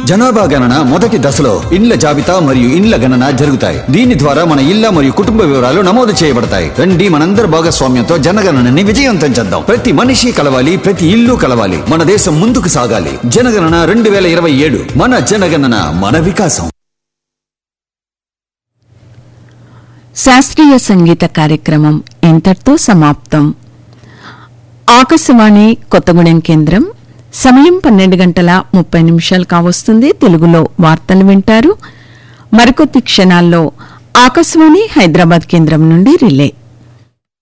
జనాభా గణన మొదటి దశలో ఇండ్ల జాబితా మరియు ఇండ్ల గణన జరుగుతాయి దీని ద్వారా మన ఇళ్ల మరియు కుటుంబ వివరాలు నమోదు చేయబడతాయి రండి మనందరి భాగస్వామ్యంతో జనగణనని విజయవంతం చేద్దాం ప్రతి మనిషి కలవాలి ప్రతి ఇల్లు కలవాలి మన దేశం ముందుకు సాగాలి జనగణన రెండు వేల ఇరవై ఏడు మన జనగణన మన వికాసం శాస్త్రీయ సంగీత కార్యక్రమం ఇంతటితో సమాప్తం ఆకాశవాణి కొత్తగూడెం కేంద్రం సమయం పన్నెండు గంటల ముప్పై నిమిషాలు కావస్తుంది తెలుగులో వార్తలు వింటారు మరికొద్ది క్షణాల్లో ఆకాశవాణి హైదరాబాద్ కేంద్రం నుండి రిలే